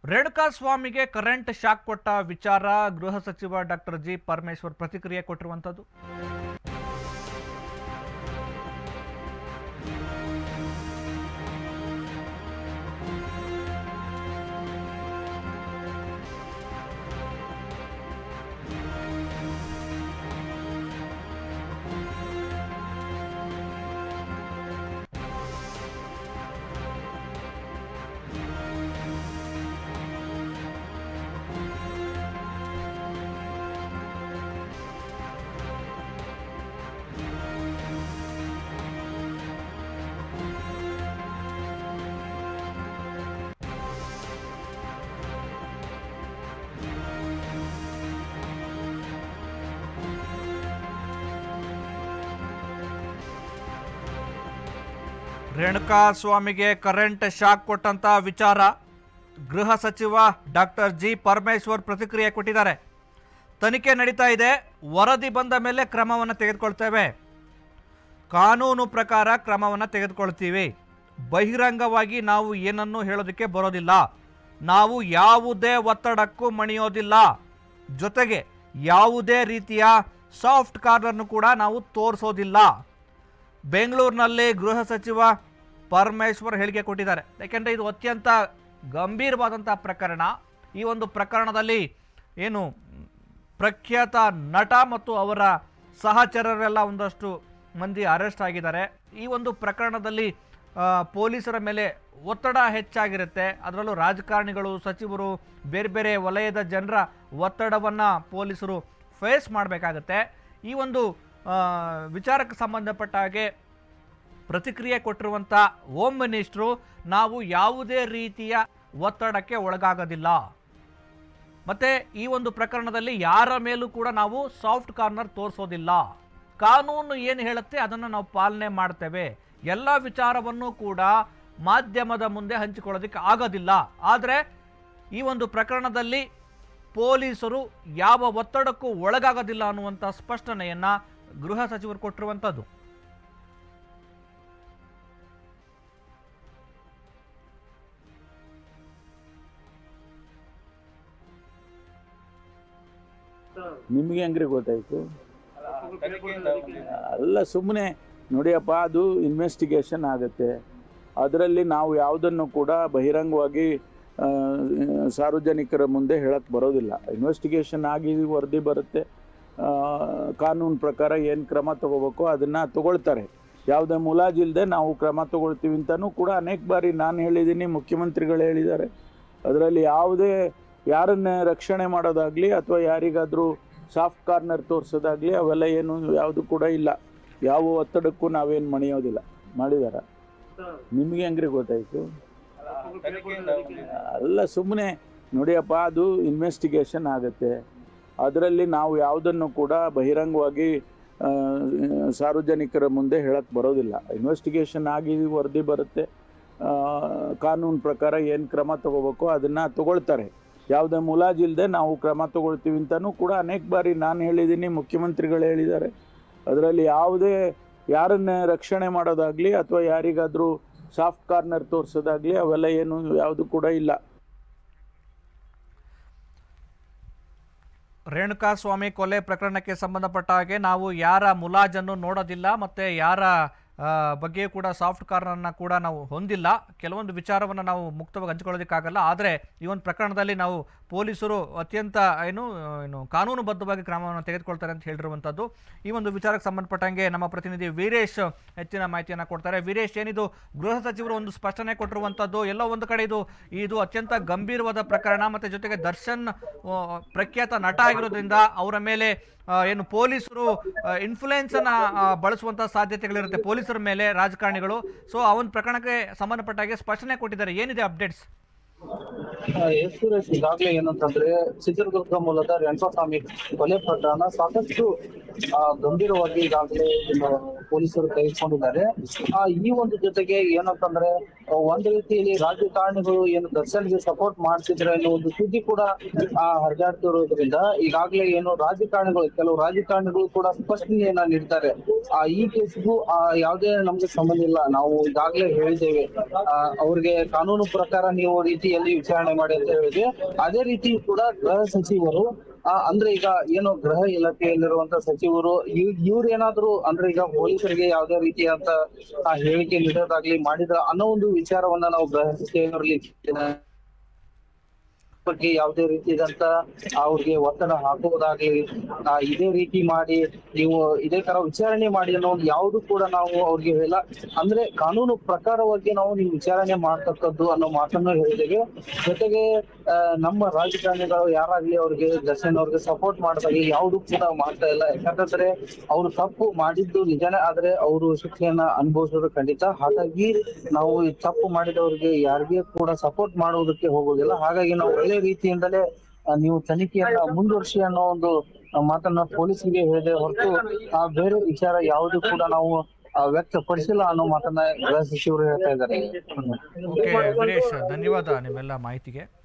ರೇಣುಕಾ ಸ್ವಾಮಿಗೆ current shock ಕೊಟ್ಟ ವಿಚಾರ ಗೃಹ ಸಚಿವ ಡಾಕ್ಟರ್ ಜಿ ಪರಮೇಶ್ವರ್ ಪ್ರತಿಕ್ರಿಯೆ ಕೊಟ್ಟಿರುವಂಥದ್ದು ರೇಣುಕಾ ಸ್ವಾಮಿಗೆ ಕರೆಂಟ್ ಶಾಕ್ ಕೊಟ್ಟಂತ ವಿಚಾರ ಗೃಹ ಸಚಿವ ಡಾಕ್ಟರ್ ಜಿ ಪರಮೇಶ್ವರ್ ಪ್ರತಿಕ್ರಿಯೆ ಕೊಟ್ಟಿದ್ದಾರೆ ತನಿಖೆ ನಡೀತಾ ಇದೆ ವರದಿ ಬಂದ ಮೇಲೆ ಕ್ರಮವನ್ನು ತೆಗೆದುಕೊಳ್ತೇವೆ ಕಾನೂನು ಪ್ರಕಾರ ಕ್ರಮವನ್ನು ತೆಗೆದುಕೊಳ್ತೀವಿ ಬಹಿರಂಗವಾಗಿ ನಾವು ಏನನ್ನೂ ಹೇಳೋದಕ್ಕೆ ಬರೋದಿಲ್ಲ ನಾವು ಯಾವುದೇ ಒತ್ತಡಕ್ಕೂ ಮಣಿಯೋದಿಲ್ಲ ಜೊತೆಗೆ ಯಾವುದೇ ರೀತಿಯ ಸಾಫ್ಟ್ ಕಾರ್ನರ್ನು ಕೂಡ ನಾವು ತೋರಿಸೋದಿಲ್ಲ ಬೆಂಗಳೂರಿನಲ್ಲಿ ಗೃಹ ಸಚಿವ ಪರಮೇಶ್ವರ್ ಹೇಳಿಕೆ ಕೊಟ್ಟಿದ್ದಾರೆ ಯಾಕೆಂದರೆ ಇದು ಅತ್ಯಂತ ಗಂಭೀರವಾದಂಥ ಪ್ರಕರಣ ಈ ಒಂದು ಪ್ರಕರಣದಲ್ಲಿ ಏನು ಪ್ರಖ್ಯಾತ ನಟ ಮತ್ತು ಅವರ ಸಹಚರರೆಲ್ಲ ಒಂದಷ್ಟು ಮಂದಿ ಅರೆಸ್ಟ್ ಆಗಿದ್ದಾರೆ ಈ ಒಂದು ಪ್ರಕರಣದಲ್ಲಿ ಆ, ಪೊಲೀಸರ ಮೇಲೆ ಒತ್ತಡ ಹೆಚ್ಚಾಗಿರುತ್ತೆ ಅದರಲ್ಲೂ ರಾಜಕಾರಣಿಗಳು ಸಚಿವರು ಬೇರೆ ಬೇರೆ ವಲಯದ ಜನರ ಒತ್ತಡವನ್ನು ಪೊಲೀಸರು ಫೇಸ್ ಮಾಡಬೇಕಾಗತ್ತೆ ಈ ಒಂದು ಆ, ವಿಚಾರಕ್ಕೆ ಸಂಬಂಧಪಟ್ಟ ಹಾಗೆ ಪ್ರತಿಕ್ರಿಯೆ ಕೊಟ್ಟಿರುವಂಥ ಹೋಮ್ ಮಿನಿಸ್ಟ್ರು ನಾವು ಯಾವುದೇ ರೀತಿಯ ಒತ್ತಡಕ್ಕೆ ಒಳಗಾಗೋದಿಲ್ಲ ಮತ್ತೆ ಈ ಒಂದು ಪ್ರಕರಣದಲ್ಲಿ ಯಾರ ಮೇಲೂ ಕೂಡ ನಾವು ಸಾಫ್ಟ್ ಕಾರ್ನರ್ ತೋರಿಸೋದಿಲ್ಲ ಕಾನೂನು ಏನು ಹೇಳುತ್ತೆ ಅದನ್ನು ನಾವು ಪಾಲನೆ ಮಾಡ್ತೇವೆ ಎಲ್ಲ ವಿಚಾರವನ್ನು ಕೂಡ ಮಾಧ್ಯಮದ ಮುಂದೆ ಹಂಚಿಕೊಳ್ಳೋದಕ್ಕೆ ಆಗೋದಿಲ್ಲ ಆದರೆ ಈ ಒಂದು ಪ್ರಕರಣದಲ್ಲಿ ಪೊಲೀಸರು ಯಾವ ಒತ್ತಡಕ್ಕೂ ಒಳಗಾಗೋದಿಲ್ಲ ಅನ್ನುವಂಥ ಸ್ಪಷ್ಟನೆಯನ್ನ ಗೃಹ ಸಚಿವರು ಕೊಟ್ಟಿರುವಂಥದ್ದು ನಿಮಗೆ ಹೆಂಗ್ರಿ ಗೊತ್ತಾಯ್ತು ಅಲ್ಲ ಸುಮ್ಮನೆ ನೋಡಿಯಪ್ಪ ಅದು ಇನ್ವೆಸ್ಟಿಗೇಷನ್ ಆಗುತ್ತೆ ಅದರಲ್ಲಿ ನಾವು ಯಾವುದನ್ನು ಕೂಡ ಬಹಿರಂಗವಾಗಿ ಆ, ಸಾರ್ವಜನಿಕರ ಮುಂದೆ ಹೇಳಕ್ಕೆ ಬರೋದಿಲ್ಲ ಇನ್ವೆಸ್ಟಿಗೇಷನ್ ಆಗಿ ವರದಿ ಬರುತ್ತೆ ಆ, ಕಾನೂನು ಪ್ರಕಾರ ಏನು ಕ್ರಮ ತಗೋಬೇಕು ಅದನ್ನು ತಗೊಳ್ತಾರೆ ಯಾವುದೇ ಮುಲಾಜಿಲ್ಲದೆ ನಾವು ಕ್ರಮ ತಗೊಳ್ತೀವಿ ಅಂತಲೂ ಕೂಡ ಅನೇಕ ಬಾರಿ ನಾನು ಹೇಳಿದ್ದೀನಿ ಮುಖ್ಯಮಂತ್ರಿಗಳು ಹೇಳಿದ್ದಾರೆ ಅದರಲ್ಲಿ ಯಾವುದೇ ಯಾರನ್ನ ರಕ್ಷಣೆ ಮಾಡೋದಾಗಲಿ ಅಥವಾ ಯಾರಿಗಾದರೂ ಸಾಫ್ಟ್ ಕಾರ್ನರ್ ತೋರಿಸೋದಾಗಲಿ ಅವೆಲ್ಲ ಏನು ಯಾವುದು ಕೂಡ ಇಲ್ಲ ಯಾವ ಒತ್ತಡಕ್ಕೂ ನಾವೇನು ಮಣಿಯೋದಿಲ್ಲ ಮಾಡಿದಾರ ನಿಮಗೆ ಹೆಂಗ್ರಿ ಗೊತ್ತಾಯ್ತು ಅಲ್ಲ ಸುಮ್ಮನೆ ನೋಡಿಯಪ್ಪ ಅದು ಇನ್ವೆಸ್ಟಿಗೇಷನ್ ಆಗುತ್ತೆ ಅದರಲ್ಲಿ ನಾವು ಯಾವುದನ್ನು ಕೂಡ ಬಹಿರಂಗವಾಗಿ ಆ, ಸಾರ್ವಜನಿಕರ ಮುಂದೆ ಹೇಳಕ್ಕೆ ಬರೋದಿಲ್ಲ ಇನ್ವೆಸ್ಟಿಗೇಷನ್ ಆಗಿ ವರದಿ ಬರುತ್ತೆ ಆ, ಕಾನೂನು ಪ್ರಕಾರ ಏನು ಕ್ರಮ ತಗೋಬೇಕು ಅದನ್ನು ತಗೊಳ್ತಾರೆ ಯಾವುದೇ ಮುಲಾಜಿಲ್ಲದೆ ನಾವು ಕ್ರಮ ತಗೊಳ್ತೀವಿ ಅಂತಲೂ ಕೂಡ ಅನೇಕ ಬಾರಿ ನಾನು ಹೇಳಿದ್ದೀನಿ ಮುಖ್ಯಮಂತ್ರಿಗಳು ಹೇಳಿದ್ದಾರೆ ಅದರಲ್ಲಿ ಯಾವುದೇ ಯಾರನ್ನ ರಕ್ಷಣೆ ಮಾಡೋದಾಗಲಿ ಅಥವಾ ಯಾರಿಗಾದರೂ ಸಾಫ್ಟ್ ಕಾರ್ನರ್ ತೋರಿಸೋದಾಗಲಿ ಅವೆಲ್ಲ ಏನು ಯಾವುದು ಕೂಡ ಇಲ್ಲ ರೇಣುಕಾ ಸ್ವಾಮಿ ಕೊಲೆ ಪ್ರಕರಣಕ್ಕೆ ಸಂಬಂಧಪಟ್ಟ ಹಾಗೆ ನಾವು ಯಾರ ಮುಲಾಜನ್ನು ನೋಡೋದಿಲ್ಲ ಮತ್ತು ಯಾರ ಆ, ಬಗ್ಗೆಯೂ ಕೂಡ ಸಾಫ್ಟ್ ಕಾರ್ನರ್ನ ಕೂಡ ನಾವು ಹೊಂದಿಲ್ಲ ಕೆಲವೊಂದು ವಿಚಾರವನ್ನು ನಾವು ಮುಕ್ತವಾಗಿ ಹಂಚಿಕೊಳ್ಳೋದಕ್ಕಾಗಲ್ಲ ಆದರೆ ಈ ಒಂದು ಪ್ರಕರಣದಲ್ಲಿ ನಾವು ಪೊಲೀಸರು ಅತ್ಯಂತ ಏನು ಏನು ಕಾನೂನುಬದ್ಧವಾಗಿ ಕ್ರಮವನ್ನು ತೆಗೆದುಕೊಳ್ತಾರೆ ಅಂತ ಹೇಳಿರುವಂಥದ್ದು ಈ ಒಂದು ವಿಚಾರಕ್ಕೆ ಸಂಬಂಧಪಟ್ಟಂಗೆ ನಮ್ಮ ಪ್ರತಿನಿಧಿ ವೀರೇಶ್ ಹೆಚ್ಚಿನ ಮಾಹಿತಿಯನ್ನು ಕೊಡ್ತಾರೆ ವೀರೇಶ್ ಏನಿದು ಗೃಹ ಸಚಿವರು ಒಂದು ಸ್ಪಷ್ಟನೆ ಕೊಟ್ಟಿರುವಂಥದ್ದು ಎಲ್ಲೋ ಒಂದು ಕಡೆ ಇದು ಇದು ಅತ್ಯಂತ ಗಂಭೀರವಾದ ಪ್ರಕರಣ ಮತ್ತು ಜೊತೆಗೆ ದರ್ಶನ್ ಆ, ಪ್ರಖ್ಯಾತ ನಟ ಆಗಿರೋದ್ರಿಂದ ಅವರ ಮೇಲೆ ಆ, ಏನು ಪೊಲೀಸರು ಇನ್ಫ್ಲೂಯೆನ್ಸ್ ಅನ್ನ ಆ, ಬಳಸುವಂತ ಸಾಧ್ಯತೆಗಳಿರುತ್ತೆ ಪೊಲೀಸರ ಮೇಲೆ ರಾಜಕಾರಣಿಗಳು ಸೊ ಆ ಒಂದು ಪ್ರಕರಣಕ್ಕೆ ಸಂಬಂಧಪಟ್ಟ ಹಾಗೆ ಸ್ಪಷ್ಟನೆ ಕೊಟ್ಟಿದ್ದಾರೆ ಏನಿದೆ ಅಪ್ಡೇಟ್ಸ್ ಎಸ್ ಸುರೇಶ್ ಈಗಾಗಲೇ ಏನಂತಂದ್ರೆ ಚಿತ್ರದುರ್ಗ ಮೂಲದ ರೇಣುಕಾಸ್ವಾಮಿ ಕೊಲೆ ಪ್ರಕರಣ ಸಾಕಷ್ಟು ಆ, ಗಂಭೀರವಾಗಿ ಈಗಾಗಲೇ ಇದನ್ನ ಪೊಲೀಸರು ತೆಗೆದುಕೊಂಡಿದ್ದಾರೆ ಆ ಈ ಒಂದು ಜೊತೆಗೆ ಏನಂತಂದ್ರೆ ಒಂದ್ ರೀತಿಯಲ್ಲಿ ರಾಜಕಾರಣಿಗಳು ಏನು ದರ್ಶನ್ಗೆ ಸಪೋರ್ಟ್ ಮಾಡ್ತಿದ್ರೆ ಅನ್ನೋ ಒಂದು ಸುದ್ದಿ ಕೂಡ ಆ ಹರಿದಾಡ್ತಿರೋದ್ರಿಂದ ಈಗಾಗಲೇ ಏನು ರಾಜಕಾರಣಿಗಳು ಕೆಲವು ರಾಜಕಾರಣಿಗಳು ಕೂಡ ಸ್ಪಷ್ಟನೆಯನ್ನ ನೀಡ್ತಾರೆ ಆ ಈ ಕೇಸ್ಗೂ ಆ ಯಾವುದೇ ನಮ್ಗೆ ಸಂಬಂಧ ಇಲ್ಲ ನಾವು ಈಗಾಗಲೇ ಹೇಳಿದ್ದೇವೆ ಆ, ಅವ್ರಿಗೆ ಕಾನೂನು ಪ್ರಕಾರ ನೀವು ರೀತಿಯಲ್ಲಿ ವಿಚಾರಣೆ ಮಾಡಿ ಅಂತ ಹೇಳಿದ್ವಿ ಅದೇ ರೀತಿ ಕೂಡ ಗೃಹ ಸಚಿವರು ಆ, ಅಂದ್ರೆ ಈಗ ಏನು ಗೃಹ ಇಲಾಖೆಯಲ್ಲಿರುವಂತ ಸಚಿವರು ಇವ್- ಇವ್ರೇನಾದ್ರೂ ಅಂದ್ರೆ ಈಗ ಪೊಲೀಸರಿಗೆ ಯಾವ್ದೇ ರೀತಿಯಾದಂತ ಆ ಹೇಳಿಕೆ ನೀಡೋದಾಗ್ಲಿ ಮಾಡಿದ್ರ ಅನ್ನೋ ಒಂದು ವಿಚಾರವನ್ನ ನಾವು ಗೃಹ ಸಚಿವರಲ್ಲಿ ಬಗ್ಗೆ ಯಾವುದೇ ರೀತಿಯಾದಂತ ಅವ್ರಿಗೆ ಒತ್ತಡ ಹಾಕುವುದಾಗ್ಲಿ ಆ, ಇದೇ ರೀತಿ ಮಾಡಿ ನೀವು ಇದೇ ತರ ವಿಚಾರಣೆ ಮಾಡಿ ಅನ್ನೋ ಒಂದು ಯಾವುದು ಕೂಡ ನಾವು ಅವ್ರಿಗೆ ಹೇಳ ಅಂದ್ರೆ ಕಾನೂನು ಪ್ರಕಾರವಾಗಿ ನಾವು ನೀವು ವಿಚಾರಣೆ ಮಾಡ್ತಕ್ಕದ್ದು ಅನ್ನೋ ಮಾತನ್ನು ಹೇಳಿದ್ದೇವೆ ಜೊತೆಗೆ ಆ, ನಮ್ಮ ರಾಜಕಾರಣಿಗಳು ಯಾರಾಗ್ಲಿ ಅವ್ರಿಗೆ ದರ್ಶನ್ ಅವ್ರಿಗೆ ಸಪೋರ್ಟ್ ಮಾಡಿದಾಗ ಯಾವುದು ಕೂಡ ಮಾಡ್ತಾ ಇಲ್ಲ ಯಾಕಂತಂದ್ರೆ ಅವ್ರು ತಪ್ಪು ಮಾಡಿದ್ದು ನಿಜಾನೇ ಆದ್ರೆ ಅವರು ಶಿಕ್ಷೆಯನ್ನ ಅನುಭವಿಸೋದು ಖಂಡಿತ ಹಾಗಾಗಿ ನಾವು ಈ ತಪ್ಪು ಮಾಡಿದವರಿಗೆ ಯಾರಿಗೆ ಕೂಡ ಸಪೋರ್ಟ್ ಮಾಡುವುದಕ್ಕೆ ಹೋಗೋದಿಲ್ಲ ಹಾಗಾಗಿ ನಾವು ಒಳ್ಳೆ ರೀತಿಯಿಂದಲೇ ಆ, ನೀವು ತನಿಖೆಯನ್ನ ಮುಂದುವರಿಸಿ ಅನ್ನೋ ಒಂದು ಆ, ಮಾತನ್ನ ಪೊಲೀಸರಿಗೆ ಹೇಳಿದೆ ಹೊರತು ಆ ಬೇರೆ ವಿಚಾರ ಯಾವುದು ಕೂಡ ನಾವು ಆ, ವ್ಯಕ್ತಪಡಿಸಿಲ್ಲ ಅನ್ನೋ ಮಾತನ್ನ ಗೃಹ ಸಚಿವರು ಹೇಳ್ತಾ ಇದ್ದಾರೆ ಓಕೆ ವೀರೇಶ್ ಧನ್ಯವಾದ ನಿಮ್ಮೆಲ್ಲ ಮಾಹಿತಿಗೆ